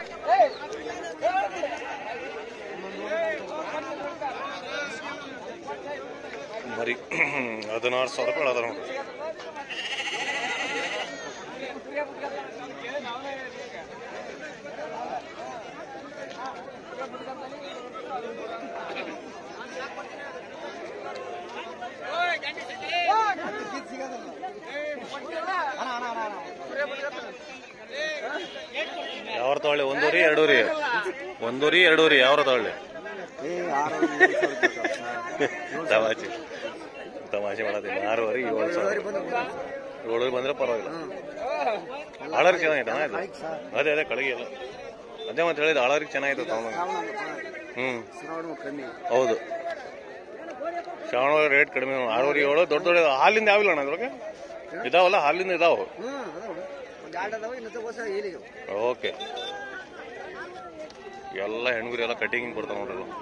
ಮರಿ ಹದಿನಾರು ಸಾವಿರ ರೂಪಾಯಿ ಅದ ನೋಡ್ರಿ ಯಾವ ತಗೊಳ್ಳಿ ಒಂದೂರಿ ಎರಡೂರಿ ಒಂದೂರಿ ಎರಡೂರಿ ಯಾವ ತಗೊಳ್ಳಿ ತಮಾಷೆ ತಮಾಷೆ ಮಾಡೋದಿಲ್ಲ ಆರೂವರೆ ಏಳು ಸಾವಿರ ಏಳು ಬಂದ್ರೆ ಪರವಾಗಿಲ್ಲ ಆಳರಿಗೆ ಚೆನ್ನಾಗಿದೆ ಆಯ್ತು ಅದೇ ಅದೇ ಕಳಿಗೆ ಇಲ್ಲ ಅದೇ ಮತ್ತೆ ಹೇಳಿದ ಆಳರಿಗೆ ಚೆನ್ನಾಗಿದೆ ತಗೊಂಡ ಹ್ಮ್ ಹೌದು ಶ್ರಾವಣ ರೇಟ್ ಕಡಿಮೆ ಆರೂವರೆ ಏಳು ದೊಡ್ಡ ದೊಡ್ಡ ಹಾಲಿಂದ ಯಾವಿಲ್ಲ ಅಣ್ಣ ಅದ್ರೊಳಗೆ ಇದಾವಲ್ಲ ಹಾಲಿಂದ ಇದಾವ ಓಕೆ ಎಲ್ಲ ಹೆಣ್ಗುರಿ ಎಲ್ಲ ಕಟಿಂಗ್ ಬರ್ತಾವ ನೋಡ್ರಿ ಇದು.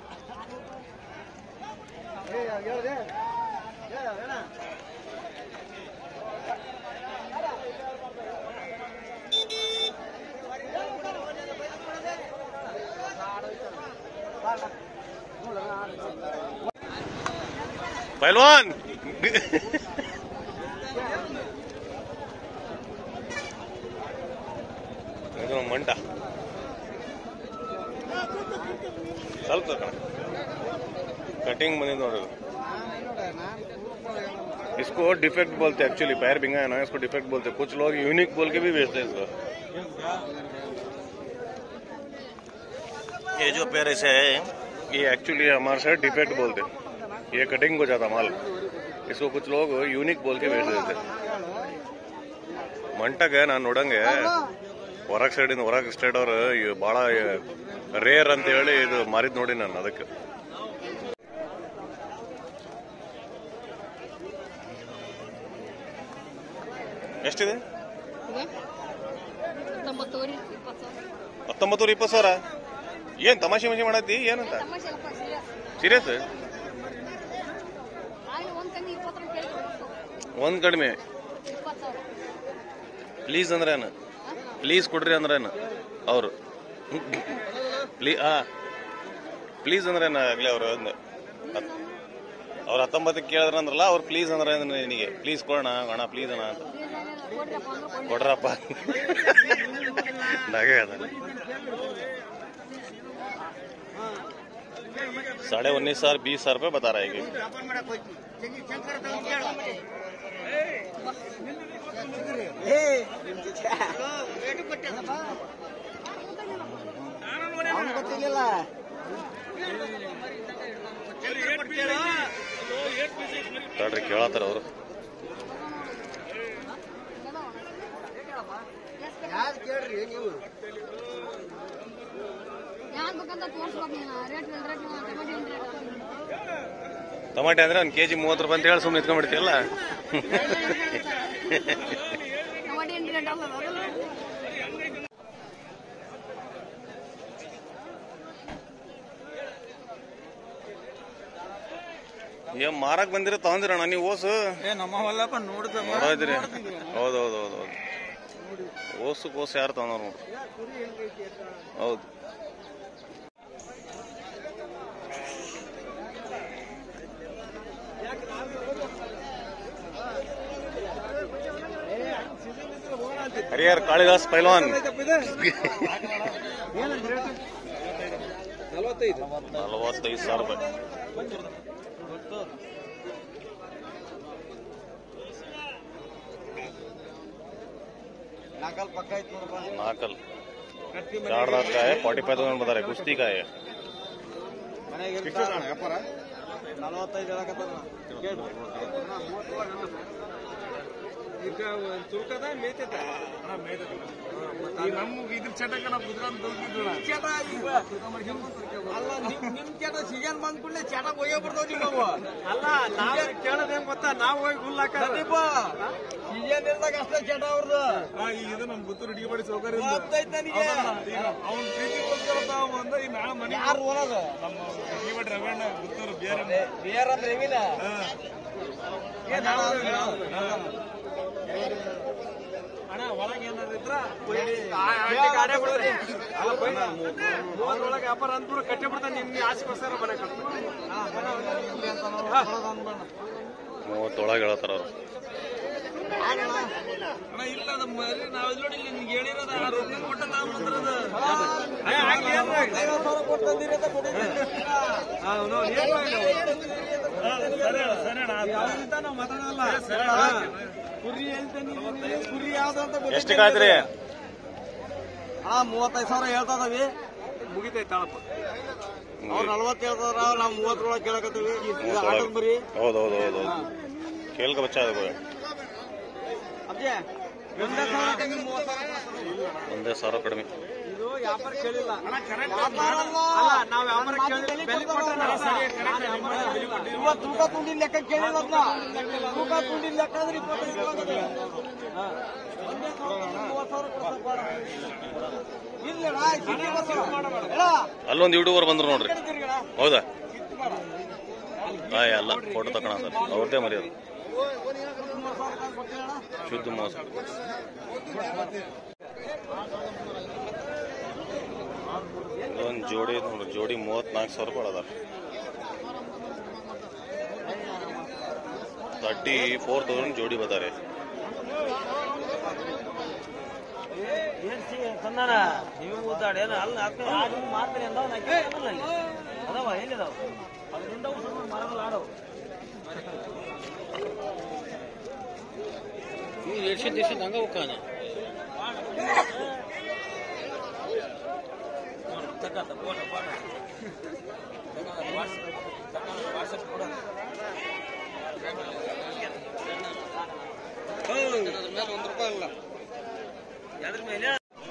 ಪೈಲ್ವಾನ್ ಇದು ಮಂಟ ಸ್ವಲ್ಪ ಕಣ कटिंग बनी ನೋಡ್ರಿ ಇದು. इसको डिफेक्ट बोलते हैं एक्चुअली पैर भिंगा है ना इसको डिफेक्ट बोलते हैं कुछ लोग यूनिक बोल के भी बेचते हैं इसको ये जो पैर ऐसे है ये एक्चुअली हमारे साइड डिफेक्ट बोलते हैं ये कटिंग हो जाता माल इसको कुछ लोग यूनिक बोल के बेच देते ಮಂಟಗೆ ನಾನು ನೋಡಂಗೆ ಹೊರಗ್ ಸೈಡಿಂದ ಹೊರಗ್ ಸ್ಟೇಟ್ ಅವ್ರು ಬಹಳ ರೇರ್ ಅಂತ ಹೇಳಿ ಇದು ಮಾರಿದ್ ನೋಡಿ ನಾನು ಅದಕ್ಕೆ ಎಷ್ಟಿದೆ ತೊಂಬತ್ತೂರಿ ಇಪ್ಪತ್ತು ಸಾವಿರ ಹತ್ತೊಂಬತ್ತು ಇಪ್ಪತ್ತು ಸಾವಿರ ಏನ್ ತಮಾಷೆ ಮಜೆ ಮಾಡತ್ತಿ ಏನಂತ ತಮಾಷೆ ಅಲ್ಪ ಸೀರಿಯಸ್ ಸೀರಿಯಸ್ ಆಗ ಒಂದು ಕಣ್ಣು ಇಪ್ಪತ್ತು ರೂಪಾಯಿ ಕೇಳಿದ್ರು ಒಂದ್ ಕಡಿಮೆ ಇಪ್ಪತ್ತು ಸಾವಿರ ಪ್ಲೀಸ್ ಅಂದ್ರೆ ಏನು ಪ್ಲೀಸ್ ಕೊಡ್ರಿ ಅಂದ್ರೆ ಏನು ಅವರು ಪ್ಲೀ ಆ ಪ್ಲೀಸ್ ಅಂದ್ರೆ ಏನು ಆಗ್ಲಿ ಅವ್ರು ಅಂದೆ ಅವ್ರು ಹತ್ತೊಂಬತ್ತಕ್ಕೆ ಕೇಳಿದ್ರ ಅಂದ್ರಲ್ಲ ಅವ್ರು ಪ್ಲೀಸ್ ಅಂದ್ರೆ ಏನು ನಿನಗೆ ಪ್ಲೀಸ್ ಕೊಡೋಣ ಅಣ್ಣ ಪ್ಲೀಸ್ ಅಣ್ಣ ಅಂತ ಕೊಡ್ರಪ್ಪ ಅಂದ್ರೆ ಕೊಡ್ರಿ. ಕೊಡ್ರಪ್ಪ ನಗೆ ಅದ साढ़े उन्नीस हजार बीस हजार रुपये बता रहा है ये। ತಡ್ರಿ ಕೇಳತ್ತಾರ ಅವರು ಯಾವ್ದು ಬೇಕಂತ ತೋರ್ಸ್ಬೇಕು ನೀನು ರೇಟ್ ರೇಟ್ ಟೊಮೆಟೊ ರೇಟ್ ಟಮಾಟೆ ಅಂದ್ರೆ ಒಂದು ಕೆಜಿ ಮೂವತ್ತು ರೂಪಾಯಿ ಅಂತ ಹೇಳಿ ಸುಮ್ಮನೆ ಇಟ್ಕೊಂಡ್ಬಿಡ್ತೀಯಲ್ಲ ಟೊಮೆಟೊ ಏನು ರೇಟ್ ಅಲ್ಲ ಅದಲ್ಲ ಏನ್ ಮಾರಕ್ ಬಂದಿರ ತಗೊಂದಿರಣ್ಣ ನೀವು ಓಸು ಏ ನಮ್ಮ ಹೊಲ್ಲಪ್ಪ ನೋಡಿದ ನೋಡಿದ್ರಿ ಹೌದು ಹೌದು ಹೌದು ಹೌದು ಓಸು ಕೋಸು ಯಾರು ತಗೊಂಡ್ರು ನೋಡ್ರಿ ಹೌದು ಹರಿಹರ್ ಕಾಳಿದಾಸ್ ಪೈಲ್ವಾನ್ ನಲವತ್ತೈದು ನಲವತ್ತೈದು ಸಾವಿರ ರೂಪಾಯಿ ನಾಲ್ಕಲ್ ಪಕ್ಕ ಐತ್ ನೋಡಪ್ಪ ನಾಲ್ಕಲ್ चार दांत का है फोर्टी फाइव थाउजेंड बता रहे कुश्ती का है ಮನೆಗೆ ವ್ಯಾಪಾರ ನಲವತ್ತೈದು ಹೇಳಕತ್ತಾರ ಈಗ ತುರ್ಕದ ಮೇತೈತ ನಮ್ಗೆ ಇದ್ರ ಚಟಕ್ಕೆ ನಾವು ಕುದ್ಕೊಂಡು ದುಡ್ದಿದ್ವಿ ಚಟ ಈಗ ಅಲ್ಲ ನಿಮ್ ನಿಮ್ ಚಟ ಸೀಸನ್ ಬಂದ್ ಕೂಡಲೇ ಚಟ ಹೋಗೇ ಬರ್ತಾವ ನಿಮ್ಮವು ಅಲ್ಲ ನಾವ್ ಕೇಳೋದ್ ಹೆಂಗ್ ಗೊತ್ತಾ ನಾವ್ ಹೋಗಿ ಹುಲ್ ಹಾಕ ಸೀಸನ್ ಇಲ್ದಾಗ ಅಷ್ಟೇ ಚಟ ಅವ್ರದ್ದು ಇದು ನಮ್ ಗುತ್ತೂರು ಅಡಿಗೆ ಮಾಡಿ ಸೌಕರ್ಯ ಗೊತ್ತೈತ್ ನನಗೆ ಅವ್ನ ಪ್ರೀತಿಗೋಸ್ಕರ ತಾವು ಬಂದ ಈ ನಾ ಮನೆ ಯಾರು ಓನದು ನಮ್ಮ ಅಡಿಗೆ ಮಾಡಿ ರವಣ್ಣ ಗುತ್ತೂರು ಬೇರೆ ಬೇರೆ ಅಂದ್ರೆ ಹೆವಿನ ಅಣ್ಣ ಒಳಗೆ ಏನಾದ್ರು ಇದ್ರ ಗಾಡಿ ಬಿಡ್ರಿ ಅಲ್ಲ ಬೈನ ಮೂವತ್ತೊಳಗೆ ವ್ಯಾಪಾರ ಅಂದ್ಬಿಡು ಕಟ್ಟಿ ಬಿಡ್ತಾನೆ ನಿನ್ನ ಆಸೆಗೋಸ್ಕರ ಬರಕ್ ಮೂವತ್ತೊಳಗೆ ಹೇಳ್ತಾರ ಅವ್ರು ಅಣ್ಣ ಇಲ್ಲ ನಮ್ಮ ಮರಿ ನಾವ್ ಇಲ್ಲಿ ನೋಡಿ ನಿನ್ಗೆ ಹೇಳಿರೋದ ಆರು ರೂಪಾಯಿ ಕೊಟ್ಟ ನಾವು ಬಂದಿರೋದು ನಾವು ಮಾತಾಡಲ್ಲ ಕುರಿ ಹೇಳ್ತೇನೆ ಕುರಿ ಯಾವ್ದು ಅಂತ ಗೊತ್ತಿಲ್ಲ. ಎಷ್ಟು ಕಾಯ್ತ್ರಿ ಹಾ ಮೂವತ್ತೈದು ಸಾವಿರ ಹೇಳ್ತಾ ಇದಾವಿ ಮುಗಿತೈತೆ ತಾಳಪ್ಪ ಅವ್ರು ನಲ್ವತ್ತು ಹೇಳ್ತಾರ ನಾವು ಮೂವತ್ತರೊಳಗೆ ಕೇಳಕತ್ತೀವಿ ಇದು ಆಟದ ಮರಿ ಹೌದು ಹೌದು ಹೌದು ಹೌದು ಕೇಳ್ಕ ಬಚ್ಚ ಅದು ಅಜ್ಜೆ ಒಂದೇ ಸಾವಿರ ಕಮ್ಮಿ ಮೂವತ್ತು ಸಾವಿರ ಕೊಡ್ತಾರೆ. ಒಂದೇ ಸಾವಿರ ಕಡಿಮೆ ಇದು ವ್ಯಾಪಾರ ಕೇಳಿಲ್ಲ ವ್ಯಾಪಾರ ಅಲ್ಲ. ಅಲ್ಲ, ನಾವು ವ್ಯಾಪಾರ ಕೇಳಿಲ್ಲ ಬೆಲೆ ಕೊಟ್ಟರೆ ಇವತ್ತು ತೂಕ ತುಂಡಿ ಲೆಕ್ಕ ಕೇಳಿಲ್ಲ ಅದ್ನ. ತೂಕ ತುಂಡಿ ಲೆಕ್ಕ ಅಂದ್ರೆ ಇಪ್ಪತ್ತೈದು ರೂಪಾಯಿ ಆಗುತ್ತೆ. ಹಾ. ಒಂದೇ ಸಾವಿರ ಮೂವತ್ತು ಸಾವಿರ ಕೊಡ್ತಾರೆ ಬೇಡ. ಇಲ್ಲಣ್ಣ, ಸಿಟಿ ಬಸ್ ಹೇಳ. ಅಲ್ಲೊಂದು ಯೂಟ್ಯೂಬರ್ ಬಂದ್ರು ನೋಡ್ರಿ ಕಡೆ ತಿರ್ಗಣ. ಹೌದಾ ಸಿಟ್ಟು ಬೇಡ. ಆಯ್ ಅಲ್ಲ ಫೋಟೋ ತಗೋಣ ಸರ್ ಅವ್ರದ್ದೇ ಮರ್ಯಾದ ಮೂವತ್ತು ಸಾವಿರ ಕಾಸು ಕೊಡ್ತೀವಿ ಅಣ್ಣ. ಶುದ್ಧ ಮೋಸ ಒಂದು ಜೋಡಿ ಐತೆ ನೋಡ್ರಿ ಜೋಡಿ ಮೂವತ್ನಾಲ್ಕು ಸಾವಿರ ರೂಪಾಯಿ ಅದಾರ ತರ್ಟಿ ಫೋರ್ ತೌಸಂಡ್ ಜೋಡಿ ಬತಾರೆ ಏನ್ ಸಿ ತಂದಾನ ನೀವು ಊತಾಡ ಏನು ಅಲ್ಲ ಅಕ್ಕ ಆಡಿನ ಮಾತ್ರ ಅಂದಾವ ನಾ ಕೇಳಲ್ಲ ಅಲ್ಲಿ ಅದಾವ ಎಲ್ಲಿದಾವ ಅದರಿಂದ ಮರಗಳು ಆಡವು ತಕ್ಕ ಫೋಟೋ ಫೋಟೋ ವಾಟ್ಸಪ್ ಕೊಡ ಎದ್ರ ಮೇಲೆ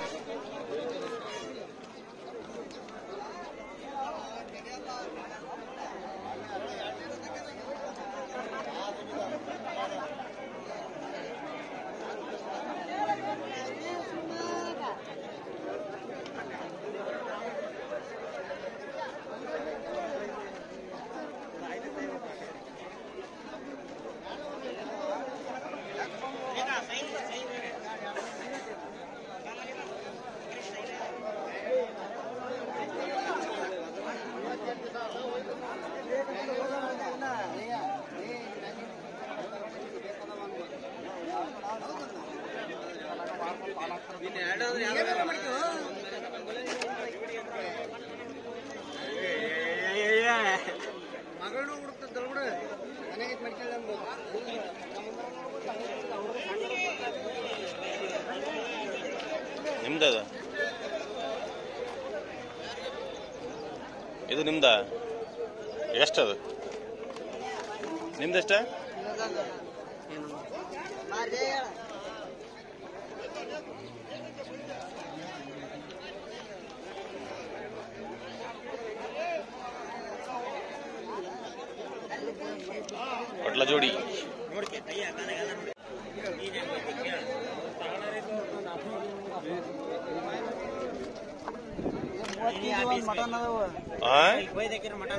ಮಗಳನ್ನೂ ಹುಡುಕ್ತದಲ್ಲ ಬಿಡು ಮನೆಗೆ ಮಡ್ಕೊಳ್ಳಿ ಅನ್ಬೋದು ನಿಮ್ದದ ಇದು ನಿಮ್ದ ಎಷ್ಟದು ನಿಮ್ದೆಷ್ಟ ಪಟ್ಲ ಜೋಡಿ ಮಟನ್ ಆ ಒಯ್ದಕ್ಕಿರ ಮಟನ್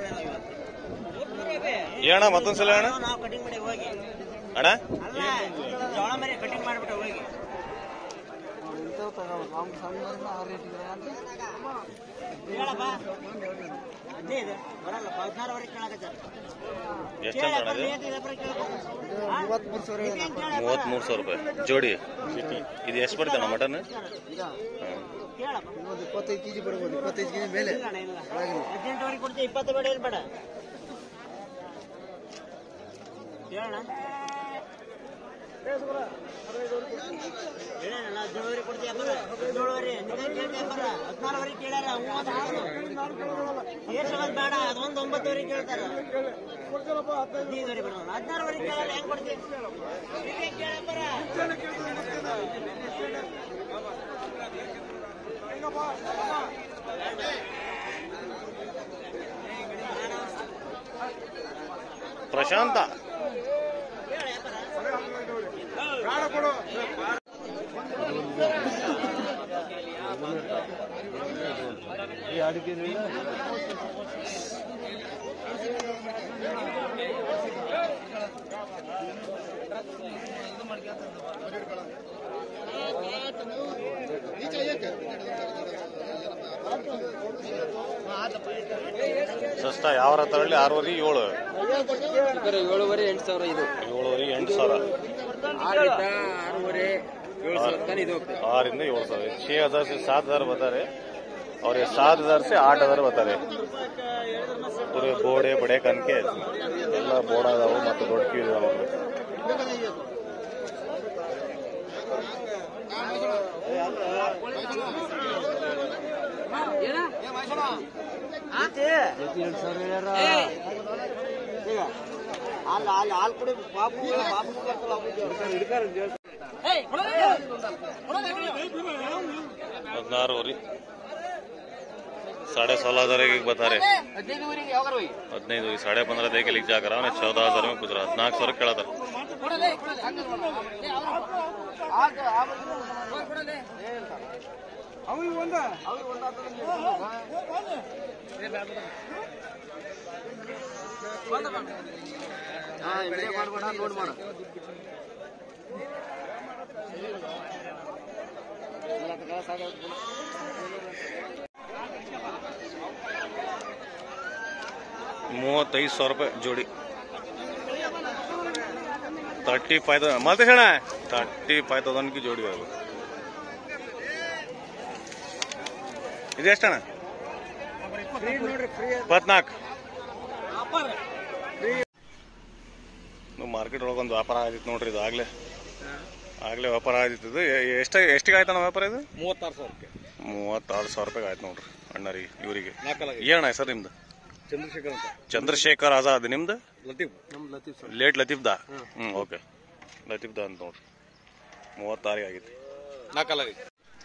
ಏನ ಮತ್ತೊಂದ್ಸಲ ಅಣ್ಣ ನಾವು ಕಟಿಂಗ್ ಮಾಡಿ ಹೋಗಿ ಅಣ್ಣ ಅಲ್ಲ ಜೋಳ ಮರಿ ಕಟಿಂಗ್ ಮಾಡ್ಬಿಟ್ಟು ಹೋಗಿ ಹೇಳಪ್ಪ ಹದಿನೈದು ಬರಲ್ಲ ಹದಿನಾರವರೆಗೆ ಕೇಳಕತ್ತಾರ ಎಷ್ಟು ಅಂತ ಅಣ್ಣ ಇದು ಮೂವತ್ಮೂರು ಸಾವಿರ ರೂಪಾಯಿ ಜೋಡಿ ಇದು ಎಷ್ಟು ಬರ್ತಣ್ಣ ಮಟನ್ ಕೇಳಪ್ಪ ಇಪ್ಪತ್ತೈದು ಕೆಜಿ ಬರ್ಬೋದು ಇಪ್ಪತ್ತೈದು ಕೆಜಿ ಮೇಲೆ ಇಲ್ಲ ಅಣ್ಣ, ಇಲ್ಲ ಹದಿನೆಂಟುವರೆಗೆ ಕೊಡ್ತೀವಿ ಇಪ್ಪತ್ತು ಬೇಡ ಏನು ಬೇಡ ಹೇಳಣ್ಣ ಹೇಳಣ್ಣ ಹದಿನೇಳುವರೆಗೆ ಕೊಡ್ತೀವಿ ಅಬ್ಬರ ಹದಿನೇಳುವರೆ ನಿಮಗೆ ಕೇಳ್ತೀವಿ ಅಬ್ಬರ ಹದಿನಾರುವರೆಗೆ ಕೇಳ್ಯಾರ ಮೂವತ್ತು ಎಷ್ಟು ಒಂದು ಬೇಡ ಅದೊಂದು ಒಂಬತ್ತುವರೆಗೆ ಕೇಳ್ತಾರ ಹದಿನೈದುವರೆ ಬೇಡ ಹದಿನಾರುವರೆಗೆ ಕೇಳಲ್ಲ ಹೆಂಗ್ ಕೊಡ್ತೀವಿ ನೀವೇ ಕೇಳಬ್ಬರ ಪ್ರಶಾಂತ ಸಸ್ತ ಯಾವ ತಗೊಳ್ಳಿ ಆರೂವರೆ ಏಳು ಏಳುವರೆ ಎಂಟು ಸಾವಿರ ಇದು ಏಳುವರೆ ಎಂಟು ಸಾವಿರ ಆರಿಂದ ಆರೂವರೆ ಏಳು ಸಾವಿರ ತನಕ ಇದು ಹೋಗ್ತದೆ ಆರಿಂದ ಏಳು ಸಾವಿರ छह हजार से सात हजार बता रहे और ये सात हजार से आठ हजार बता रहे पूरे ಬೋಡೆ ಬಡೆ ಕನ್ಕೆ ಎಲ್ಲ ಬೋಡ ಅದಾವು ಮತ್ತು ದೊಡ್ಡ ಕ್ಯೂ ಇದಾವೆ ಹಾಲು ಹಾಲು ಹಾಲು ಕುಡಿ ಪಾಪು ಪಾಪು ಹದಿನಾರುವರೆ साढ़े सोलह हजार एक बता रहे ಹದಿನೈದು ಸಾಡೆ ಪಂದ್ರ ದೇಕೆ ಲಿಖ ಜಾಕರ ಅವನೇ ಚೌದ ಹಜಾರ್ में गुजरा ಹದಿನಾಲ್ಕು ಸಾವಿರ ಕೇಳತ್ತಾರ ಮಾಡ್ಬೇಡ ನೋಡ್ ಮಾಡ ಮೂವತ್ತೈದು ಸಾವಿರ ರೂಪಾಯಿ ಜೋಡಿ ತರ್ಟಿ ಫೈವ್ ತೌಸಂಡ್ ಮಲ್ತೇಶ್ ಅಣ್ಣ ತರ್ಟಿ ಫೈವ್ ತೌಸಂಡ್ಗೆ ಜೋಡಿ ಅದು ಇದೆಷ್ಟಣ್ಣ ಇಪ್ಪತ್ನಾಲ್ಕು ಮಾರ್ಕೆಟ್ ಒಳಗೆ ಒಂದು ವ್ಯಾಪಾರ ಆಗಿತ್ತು ನೋಡ್ರಿ ಇದು ಆಗ್ಲೇ ಆಗ್ಲೇ ವ್ಯಾಪಾರ ಆಗಿತ್ತು ಇದು ಎ- ಎಷ್ಟ ಎಷ್ಟಿಗೆ ಆಯ್ತಣ್ಣ ವ್ಯಾಪಾರ ಇದು ಮೂವತ್ತಾರು ಸಾವಿರಕ್ಕೆ ಮೂವತ್ತಾರು ಸಾವಿರ ರೂಪಾಯಿ ಆಯ್ತು ನೋಡ್ರಿ ಅಣ್ಣರಿಗೆ ಇವರಿಗೆ ನಾಲ್ಕಲಾಗಿ ಏನಣ್ಣ ಹೆಸರು ನಿಮ್ದು ಚಂದ್ರಶೇಖರ್ ಅಂತ ಚಂದ್ರಶೇಖರ್ ಆಜಾದ್ ನಿಮ್ದು ಲತೀಫ್ ನಮ್ ಲತೀಫ್ ಸರ್ ಲೇಟ್ ಲತೀಫ್ದಾ ಹ್ಞೂ ಓಕೆ ಲತೀಫ್ದಾ ಅಂತ ನೋಡ್ರಿ ಮೂವತ್ತಾರಿಗೆ ಆಗೈತಿ ನಾಲ್ಕಲಾಗಿ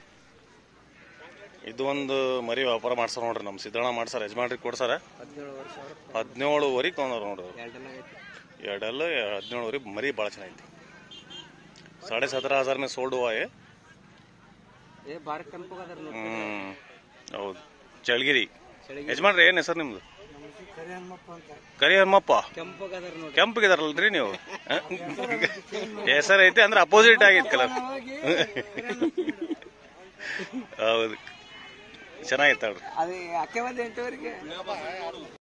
ಇದು ಒಂದು ಮರಿ ವ್ಯಾಪಾರ ಮಾಡ್ಸಾರ ನೋಡ್ರಿ ನಮ್ಮ ಸಿದ್ದಣ್ಣ ಮಾಡ್ಸಾರ ಯಜಮಾನ್ರಿಗೆ ಕೊಡ್ಸಾರ ಹದಿನೇಳು ವರ್ಷ ಸಾವಿರ ಹದಿನೇಳುವರೆಗೆ ತೊಗೊಂಡವ್ರು ನೋಡ್ರಿ ಅವ್ರು. ಎರಡೆಲ್ಲ ಐತಿ ಎರಡೆಲ್ಲ ಹದಿನೇಳುವರೆಗೆ ಮರಿ ಭಾಳ ಚೆನ್ನಾಗೈತಿ ಸಾಡೆ ಸತ್ರ ಹಜಾರ್ ಮೇಲೆ ಸೋಲ್ಡ್ ಹುವಾ है ಏ ಬಾರಿ ಕನ್ಪೋಗದಾರ ಹ್ಮ್ ಹೌದು ಚಳಗಿರಿ ಯಜಮಾನ್ರಿ ಏನ್ ಹೆಸರು ನಿಮ್ದು ಕರಿ ಹನುಮಪ್ಪ ಕೆಂಪಗದಾರ ನೋಡಿ ಕೆಂಪಗಿದಾರಲ್ರಿ ನೀವು ಹೆಸರು ಐತಿ ಅಂದ್ರೆ ಅಪೋಸಿಟ್ ಆಗೈತಿ ಕಲರ್ ಹೌದು ಚೆನ್ನಾಗಿತ್ತು ಅದು ಅಕ್ಕೆ ಬಂದು ಎಂಟುವರೆಗೆ